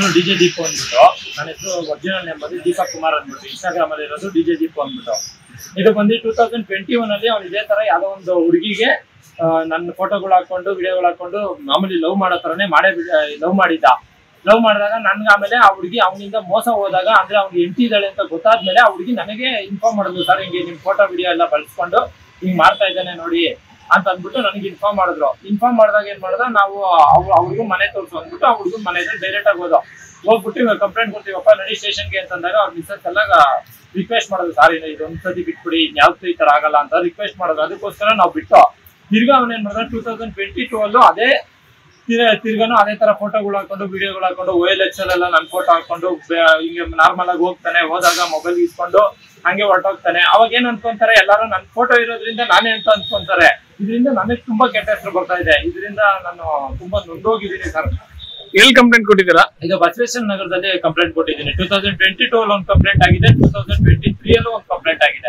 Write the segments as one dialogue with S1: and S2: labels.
S1: ಹೆಸರು D J Deepu ಅಂದ್ಬಿಟ್ಟು ನನ್ನ ಹೆಸರು ಒರಿಜಿನಲ್ ನೇಮ್ ಬಂದು ದೀಪಕ್ ಕುಮಾರ್ ಅಂದ್ಬಿಟ್ಟು ಇನ್ಸ್ಟಾಗ್ರಾಮ್ ಅಲ್ಲಿ ಇರೋದು ಡಿ ಜೆ ದೀಪು ಅಂದ್ಬಿಟ್ಟು ಇದು ಬಂದು ಟೂ ತೌಸಂಡ್ ಟ್ವೆಂಟಿ ಒನ್ ಅಲ್ಲಿ ಅವ್ನು ಇದೇ ತರ ಯಾವ್ದೋ ಒಂದು ಹುಡುಗಿಗೆ ನನ್ನ ಫೋಟೋಗಳು ಹಾಕೊಂಡು ವಿಡಿಯೋಗಳು ಹಾಕೊಂಡು ಮಾಮೂಲಿ ಲವ್ ಮಾಡೋ ತರನೇ ಮಾಡೇ ಲವ್ ಮಾಡಿದ್ದ ಲವ್ ಮಾಡಿದಾಗ ನನ್ಗೆ ಆಮೇಲೆ ಆ ಹುಡುಗಿ ಅವನಿಂದ ಮೋಸ ಹೋದಾಗ ಅಂದ್ರೆ ಅವ್ನಿಗೆ ಹೆಂಡತಿ ಇದ್ದಾಳೆ ಅಂತ ಗೊತ್ತಾದ್ಮೇಲೆ ಆ ಹುಡುಗಿ ನನಗೆ ಇನ್ಫಾರ್ಮ್ ಮಾಡಿದ್ಲು ಸರ್ ಹಿಂಗೆ ನಿಮ್ ಫೋಟೋ ವಿಡಿಯೋ ಎಲ್ಲ ಬಳಸ್ಕೊಂಡು ಹಿಂಗ್ ಮಾಡ್ತಾ ಇದ್ದಾನೆ ನೋಡಿ ಅಂತ ಅಂದ್ಬಿಟ್ಟು ನನಗೆ ಇನ್ಫಾರ್ಮ್ ಮಾಡಿದ್ರು ಇನ್ಫಾರ್ಮ್ ಮಾಡಿದಾಗ ಏನ್ ಮಾಡ್ದ ನಾವು ಅವ್ರು ಅವ್ರಿಗೂ ಮನೆ ತೋರಿಸು ಅಂದ್ಬಿಟ್ಟು ಆ ಹುಡುಗನ ಮನೆ ಡೈರೆಕ್ಟ್ ಆಗಿ ಹೋದ ಹೋಗ್ಬಿಟ್ಟು ಇವಾಗ ಕಂಪ್ಲೇಂಟ್ ಕೊಡ್ತೀವಪ್ಪ ನಡಿ ಸ್ಟೇಷನ್ಗೆ ಅಂತಂದಾಗ ಅವ್ರ ಮಿಸ್ಸಸ್ ಎಲ್ಲ ರಿಕ್ವೆಸ್ಟ್ ಮಾಡೋದು ಸಾರ್ ಇದು ಇದೊಂದ್ ಸತಿ ಬಿಟ್ಬಿಡಿ ಯಾವ್ದು ಈ ತರ ಆಗಲ್ಲ ಅಂತ ರಿಕ್ವೆಸ್ಟ್ ಮಾಡೋದು ಅದಕ್ಕೋಸ್ಕರ ನಾವು ಬಿಟ್ಟು ತಿರ್ಗಾ ಅವನೇನ್ ಮಾಡಿದ ಟೂ ತೌಸಂಡ್ ಟ್ವೆಂಟಿ ಟೂ ಅಲ್ಲೂ ಅದೇ ತಿರ್ಗ- ತಿರ್ಗಾನು ಅದೇ ತರ ಫೋಟೋಗಳು ಹಾಕೊಂಡು ವಿಡಿಯೋಗಳು ಹಾಕೊಂಡು ಓ ಎಲ್ ಎಕ್ಸ್ ಎಲ್ಲ ನನ್ನ ಫೋಟೋ ಹಾಕೊಂಡು ಬೆ- ಹಿಂಗೆ ನಾರ್ಮಲ್ ಆಗಿ ಹೋಗ್ತಾನೆ ಹೋದಾಗ ಮೊಬೈಲ್ ಇಸ್ಕೊಂಡು ಹಂಗೆ ಹೊರಟೋಗ್ತಾನೆ ಅವಾಗ ಏನ್ ಅನ್ಕೊಂತಾರೆ ಎಲ್ಲರೂ ನನ್ನ ಫೋಟೋ ಇರೋದ್ರಿಂದ ನಾನೇ ಅಂತ ಅನ್ಕೊಂತಾರೆ ಇದರಿಂದ ನನಗೆ ತುಂಬಾ ಕೆಟ್ಟ ಹೆಸರು ಬರ್ತಾ ಇದೆ ಇದರಿಂದ ನಾನು ತುಂಬಾ ನೊಂದೋಗಿದ್ದೀನಿ ಸರ್
S2: ಎಲ್ಲಿ ಕಂಪ್ಲೇಂಟ್ ಕೊಟ್ಟಿದ್ದೀರಾ
S1: ಈಗ ಬಸವೇಶ್ವರ ನಗರದಲ್ಲಿ ಕಂಪ್ಲೇಂಟ್ ಕೊಟ್ಟಿದ್ದೀನಿ ಟೂ ತೌಸಂಡ್ ಟ್ವೆಂಟಿ ಟೂ ಅಲ್ಲಿ ಒಂದು ಕಂಪ್ಲೇಂಟ್ ಆಗಿದೆ ಟೂ ತೌಸಂಡ್ ಟ್ವೆಂಟಿ ತ್ರೀ ಅಲ್ಲೂ ಒಂದು ಕಂಪ್ಲೇಂಟ್ ಆಗಿದೆ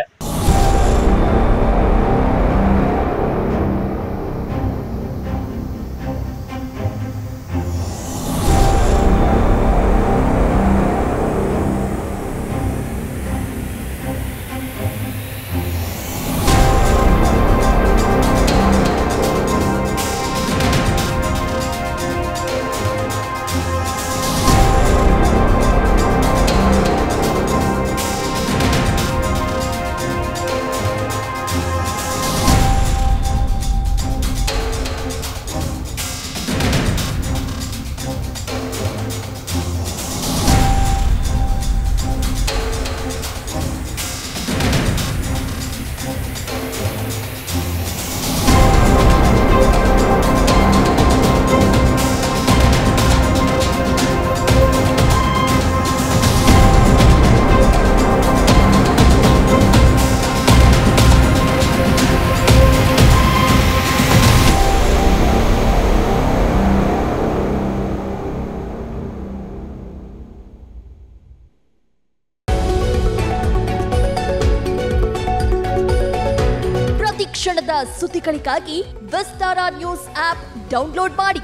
S3: ಪ್ರತಿ ಕ್ಷಣದ ಸುದ್ದಿಗಳಿಗಾಗಿ ವಿಸ್ತಾರ ನ್ಯೂಸ್ ಆಪ್ ಡೌನ್ಲೋಡ್ ಮಾಡಿ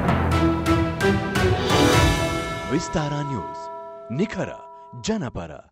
S4: ವಿಸ್ತಾರ ನ್ಯೂಸ್ ನಿಖರ ಜನಪರ